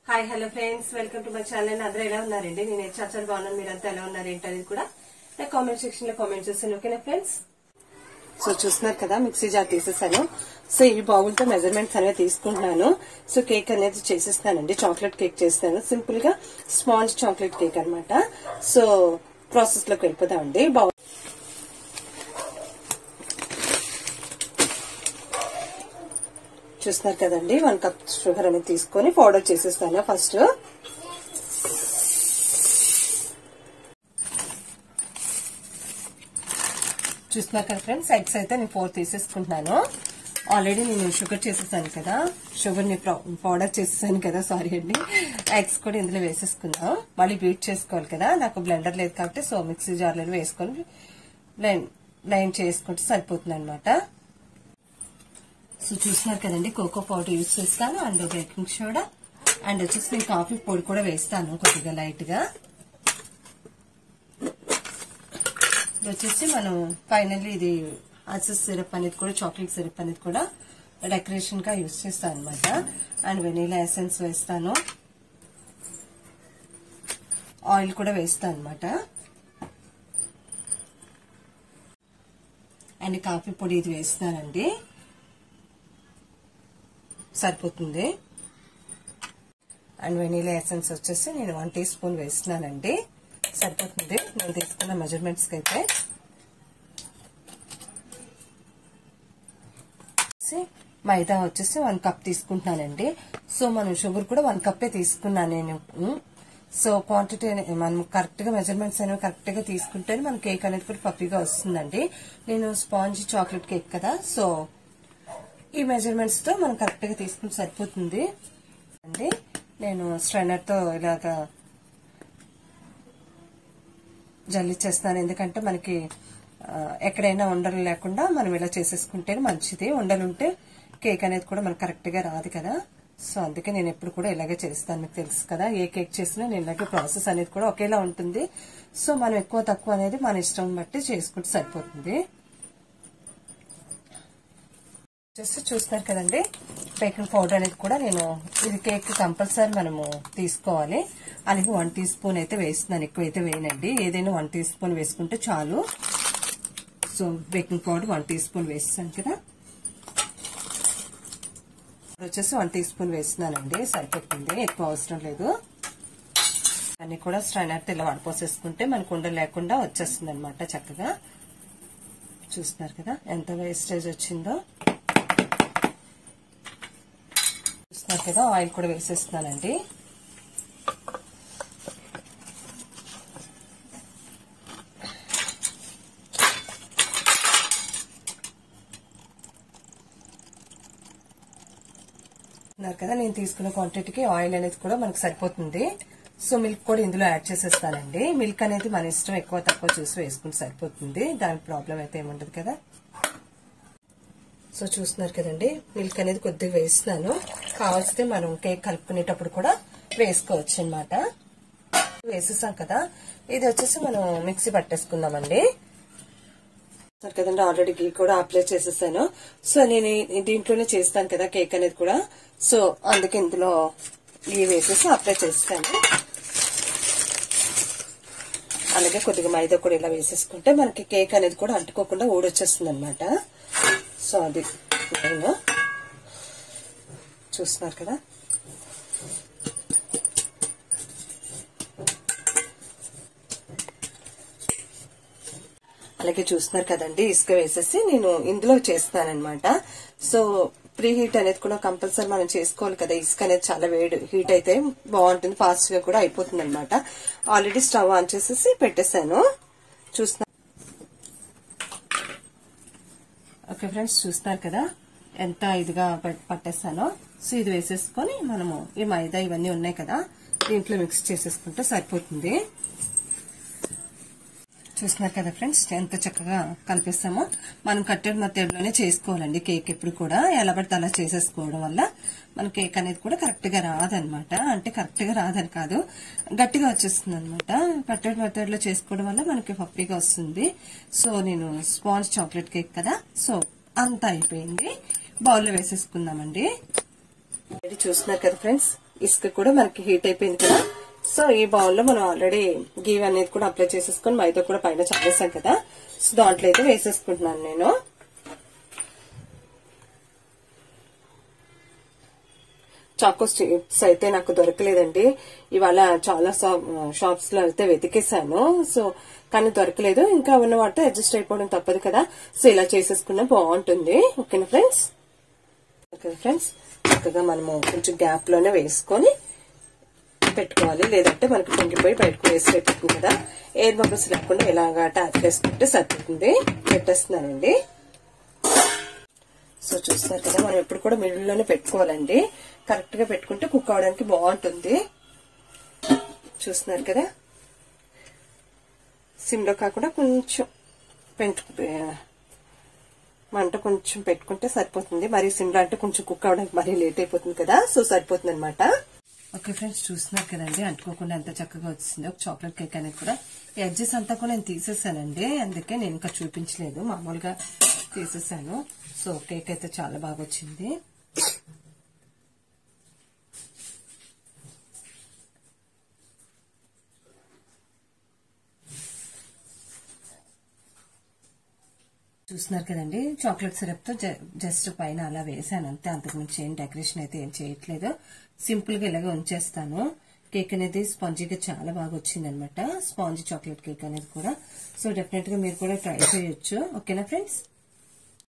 hi hello friends welcome to my channel అందరూ ఎలా ఉన్నారండి నేను చాలా బాగున్నాను మీరంతా ఎలా ఉన్నారు ఏంటనేది కూడా నా కామెంట్ సెక్షన్ లో కామెంట్ చేస్తాను ఓకేనా ఫ్రెండ్స్ సో చూస్తున్నారు కదా మిక్సీ జార్ తీసేసాను సో ఈ బౌల్ తో మెజర్మెంట్స్ అనేవి తీసుకుంటున్నాను సో కేక్ అనేది చేసేస్తానండి చాక్లెట్ కేక్ చేస్తాను సింపుల్ గా స్మాల్ చాక్లెట్ కేక్ అన్నమాట సో ప్రాసెస్ లోకి వెళ్ళిపోదామండి బౌల్ చూస్తున్నారు కదండి వన్ కప్ షుగర్ అనేది తీసుకొని పౌడర్ చేసేస్తాను ఫస్ట్ చూస్తున్నారు కదా ఫ్రెండ్స్ ఎగ్స్ అయితే నేను ఫోర్ తీసేసుకుంటున్నాను ఆల్రెడీ నేను షుగర్ చేసేసాను కదా షుగర్ ని పౌడర్ చేసేసాను కదా సారీ అండి ఎగ్స్ కూడా ఇందులో వేసేసుకున్నాం మళ్ళీ బీట్ చేసుకోవాలి కదా నాకు బ్లెండర్ లేదు కాబట్టి సో మిక్సీ జార్లో వేసుకొని బ్లెండ్ బ్లెండ్ చేసుకుంటే సరిపోతుంది అనమాట సో చూస్తున్నారు కదండి కోకో పౌడర్ యూజ్ చేస్తాను అండ్ బేకింగ్ సోడా అండ్ వచ్చేసి నేను కాఫీ పొడి కూడా వేస్తాను కొద్దిగా లైట్ గా ఇది వచ్చేసి మనం ఫైనల్లీ ఇది అసెస్ సిరప్ అనేది కూడా చాక్లెట్ సిరప్ అనేది కూడా డెకరేషన్ గా యూజ్ చేస్తాను అనమాట అండ్ వెనీలా ఎసెన్స్ వేస్తాను ఆయిల్ కూడా వేస్తాను అనమాట అండ్ కాఫీ పొడి ఇది వేస్తున్నానండి సరిపోతుంది అండ్ వెనీలా ఎసెన్స్ వచ్చేసి నేను వన్ టీ స్పూన్ వేస్తున్నానండి సరిపోతుంది నేను తీసుకున్న మెజర్మెంట్స్కి అయితే మైదా వచ్చేసి వన్ కప్ తీసుకుంటున్నానండి సో మనం షుగర్ కూడా వన్ కప్పే తీసుకున్నాను నేను సో క్వాంటిటీ మనం కరెక్ట్ గా మెజర్మెంట్స్ అనేవి కరెక్ట్ గా తీసుకుంటే మన కేక్ అనేది కూడా పఫీగా వస్తుందండి నేను స్పాంజ్ చాక్లెట్ కేక్ కదా సో ఈ మెజర్మెంట్స్ తో మనం కరెక్ట్ గా తీసుకుంటే సరిపోతుంది అండి నేను స్ట్రైనర్ తో ఇలాగా జల్లిచ్చేస్తాను ఎందుకంటే మనకి ఎక్కడైనా ఉండలు లేకుండా మనం ఇలా చేసేసుకుంటే మంచిది ఉండలుంటే కేక్ అనేది కూడా మనకు కరెక్ట్ గా రాదు కదా సో అందుకే నేను ఎప్పుడు కూడా ఇలాగే చేస్తాను మీకు తెలుసు కదా ఏ కేక్ చేసినా నేను ఇలాగే ప్రాసెస్ అనేది కూడా ఒకేలా ఉంటుంది సో మనం ఎక్కువ తక్కువ అనేది మన ఇష్టం బట్టి చేసుకుంటే సరిపోతుంది వచ్చేసి చూస్తున్నారు కదండి బేకింగ్ పౌడర్ అనేది కూడా నేను ఇది కేక్ కంపల్సరీ మనము తీసుకోవాలి అలాగే వన్ టీ స్పూన్ అయితే వేస్తున్నాను ఎక్కువ అయితే వేయనండి ఏదైనా వన్ టీ స్పూన్ వేసుకుంటే చాలు so baking powder one teaspoon వేస్తాను కదా వచ్చేసి వన్ టీ స్పూన్ వేస్తున్నానండి సరిపోతుంది ఎక్కువ అవసరం లేదు అన్ని కూడా స్ట్రైనర్ ఇలా వడపోసేసుకుంటే మనకు ఉండ లేకుండా వచ్చేస్తుంది అనమాట చక్కగా చూస్తున్నారు కదా ఎంత వేస్టేజ్ వచ్చిందో చూస్తున్నారు కదా ఆయిల్ కూడా వేసేస్తున్నానండి కదా నేను తీసుకున్న క్వాంటిటీకి ఆయిల్ అనేది కూడా మనకు సరిపోతుంది సో మిల్క్ కూడా ఇందులో యాడ్ చేసేస్తానండి మిల్క్ అనేది మన ఇష్టం ఎక్కువ తక్కువ చూసి వేసుకుంటే సరిపోతుంది దానికి ప్రాబ్లం అయితే ఏముండదు కదా సో చూస్తున్నారు కదండి మిల్క్ అనేది కొద్దిగా వేస్తున్నాను కావలిస్తే మనం కేక్ కలుపుకునేటప్పుడు కూడా వేసుకోవచ్చు అనమాట వేసేసాం కదా ఇది వచ్చేసి మనం మిక్సీ పట్టేసుకుందామండి సరే కదండి ఆల్రెడీ గీ కూడా అప్లై చేసేసాను సో నేను దీంట్లోనే చేస్తాను కదా కేక్ అనేది కూడా సో అందుకే ఇందులో గీ వేసేసి అప్లై చేస్తాను అలాగే కొద్దిగా మైదా కూడా ఇలా వేసేసుకుంటే మనకి కేక్ అనేది కూడా అంటుకోకుండా ఊడొచ్చేస్తుంది అనమాట సో అది నేను చూస్తున్నారు కదా అలాగే చూస్తున్నారు కదండి ఇసుక వేసేసి నేను ఇందులో చేస్తానన్నమాట సో ప్రీ హీట్ అనేది కూడా కంపల్సరీ మనం చేసుకోవాలి కదా ఇసుక అనేది చాలా వేడి హీట్ అయితే బాగుంటుంది ఫాస్ట్ గా కూడా అయిపోతుంది అనమాట ఆల్రెడీ స్టవ్ ఆన్ చేసేసి పెట్టేశాను చూస్తున్నా ఓకే ఫ్రెండ్స్ చూస్తున్నారు కదా ఎంత ఇదిగా పట్టేస్తానో సో ఇది వేసేసుకొని మనము ఈ మైదా ఇవన్నీ ఉన్నాయి కదా దీంట్లో మిక్స్ చేసేసుకుంటే సరిపోతుంది చూస్తున్నారు కదా ఫ్రెండ్స్ ఎంత చక్కగా కలిపిస్తామో మనం కట్టెడ్ మెథడ్లోనే చేసుకోవాలండి కేక్ ఎప్పుడు కూడా ఎలా పడితే అలా చేసేసుకోవడం వల్ల మన కేక్ అనేది కూడా కరెక్ట్ గా రాదనమాట అంటే కరెక్ట్ గా రాదని కాదు గట్టిగా వచ్చేస్తుంది అనమాట కట్టెడ్ మెథడ్ లో చేసుకోవడం వల్ల మనకి పప్పీగా వస్తుంది సో నేను స్పాంజ్ చాక్లెట్ కేక్ కదా సో అంతా అయిపోయింది బౌల్లో వేసేసుకుందామండి చూస్తున్నారు కదా ఫ్రెండ్స్ ఇసుక కూడా మనకి హీట్ అయిపోయింది కదా సో ఈ బౌల్లో మనం ఆల్రెడీ గీవ్ అనేది కూడా అప్లై చేసేసుకొని మైదా కూడా పైన చల్లేసాం కదా సో దాంట్లో అయితే వేసేసుకుంటున్నాను నేను చాకో స్ట్రిప్స్ అయితే నాకు దొరకలేదండి ఇవాళ చాలా షాప్స్ లో అయితే వెతికేసాను సో కానీ దొరకలేదు ఇంకా ఉన్న వాటితో అడ్జస్ట్ అయిపోవడం తప్పదు కదా సో ఇలా చేసేసుకున్నా బాగుంటుంది ఓకేనా ఫ్రెండ్స్ ఓకే ఫ్రెండ్స్ చక్కగా మనము కొంచెం గ్యాప్ లోనే వేసుకొని పెట్టుకోవాలి లేదంటే మనకి పొంగిపోయి బయటకు వేస్ట్ అయిపోతుంది కదా ఎయిర్ బబుల్స్ లేకుండా ఇలాగా ట్యాప్ చేసుకుంటే సరిపోతుంది పెట్టేస్తున్నానండి సో చూస్తున్నారు కదా మనం ఎప్పుడు కూడా మిడిల్ లోనే పెట్టుకోవాలండి కరెక్ట్ గా పెట్టుకుంటే కుక్ అవడానికి బాగుంటుంది చూస్తున్నారు కదా సిమ్ లో కాకుండా కొంచెం పెంచు మంట కొంచెం పెట్టుకుంటే సరిపోతుంది మరి సిమ్ లో అంటే కొంచెం కుక్ అవడానికి మరీ లేట్ అయిపోతుంది కదా సో సరిపోతుంది అనమాట ఓకే ఫ్రెండ్స్ చూస్తున్నారు కదండి అంటుకోకుండా ఎంత చక్కగా వచ్చింది ఒక చాక్లెట్ కేక్ అనేది కూడా ఎడ్జెస్ అంతా కూడా నేను తీసేసానండి అందుకే నేను ఇంకా చూపించలేదు మామూలుగా తీసేసాను సో కేక్ అయితే చాలా బాగా వచ్చింది చూస్తున్నారు కదండి చాక్లెట్ సిరప్ తో జస్ట్ పైన అలా వేసాను అంతే అంతకుమించి ఏం డెకరేషన్ అయితే ఏం చేయట్లేదు సింపుల్ గా ఇలాగే ఉంచేస్తాను కేక్ అనేది స్పాంజీగా చాలా బాగా వచ్చింది అనమాట స్పాంజీ చాక్లెట్ కేక్ అనేది కూడా సో డెఫినెట్ గా మీరు కూడా ట్రై చేయొచ్చు ఓకేనా ఫ్రెండ్స్